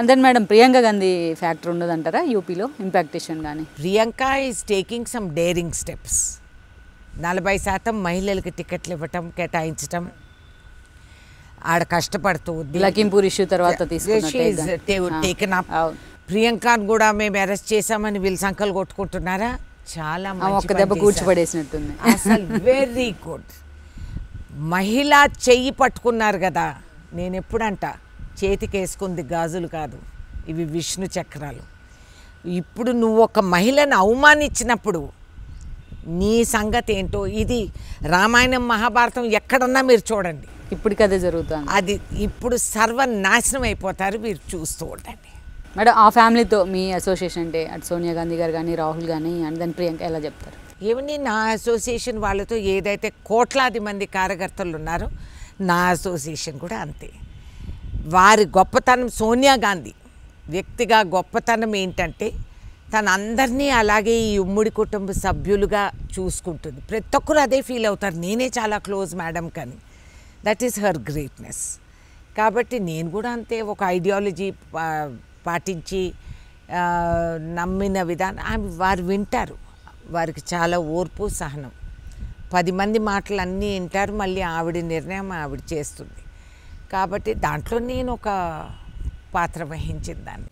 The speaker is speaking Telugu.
Then madam Priyanka Gandhi factor ఉండదంటారా యూపీలో ఇంపాక్టేషన్ కానీ Priyanka is taking some daring steps నలభై శాతం మహిళలకు టికెట్లు ఇవ్వటం కేటాయించటం ఆడ కష్టపడుతూ లఖింపూర్ ఇష్యూ తర్వాత తీసుకున్నట్టే టేకెన్ అప్ అవును ప్రియాంకను కూడా మేము అరెస్ట్ చేశామని వీళ్ళు సంకలు కొట్టుకుంటున్నారా చాలా ఆమె మంచి ఒక్క పని దెబ్బ చేశారు. కూర్చిపడేసినట్టుంది అసలు వెరీ గుడ్ మహిళ చెయ్యి పట్టుకున్నారు కదా నేను ఎప్పుడంట చేతికి వేసుకుంది గాజులు కాదు ఇవి విష్ణు చక్రాలు ఇప్పుడు నువ్వు ఒక మహిళను అవమానించినప్పుడు నీ సంగతి ఏంటో ఇది రామాయణం మహాభారతం ఎక్కడన్నా మీరు చూడండి ఇప్పటికి అదే జరుగుతుంది అది ఇప్పుడు సర్వనాశనం అయిపోతారు మీరు చూస్తూ ఉండండి మేడం ఆ ఫ్యామిలీతో మీ అసోసియేషన్ అంటే అటు సోనియా గాంధీ గారు కానీ రాహుల్ కానీ అండ్ దెన్ ప్రియాంక ఎలా చెప్తారు ఏమని నా అసోసియేషన్ వాళ్ళతో ఏదైతే కోట్లాది మంది కార్యకర్తలు ఉన్నారో నా అసోసియేషన్ కూడా అంతే వారి గొప్పతనం సోనియా గాంధీ వ్యక్తిగా గొప్పతనం ఏంటంటే తను అందరినీ అలాగే ఈ ఉమ్మడి కుటుంబ సభ్యులుగా చూసుకుంటుంది ప్రతి ఒక్కరు అదే ఫీల్ అవుతారు నేనే చాలా క్లోజ్ మేడం కానీ దట్ ఈస్ హర్ గ్రేట్నెస్ కాబట్టి నేను కూడా అంతే ఒక ఐడియాలజీ పా- పాటించి ఆ, నమ్మిన విధానం ఆమె వారు వింటారు వారికి చాలా ఓర్పు సహనం పది మంది మాటలు అన్నీ వింటారు మళ్ళీ ఆవిడ నిర్ణయం ఆవిడ చేస్తుంది కాబట్టి దాంట్లో నేను ఒక పాత్ర వహించిన దాన్ని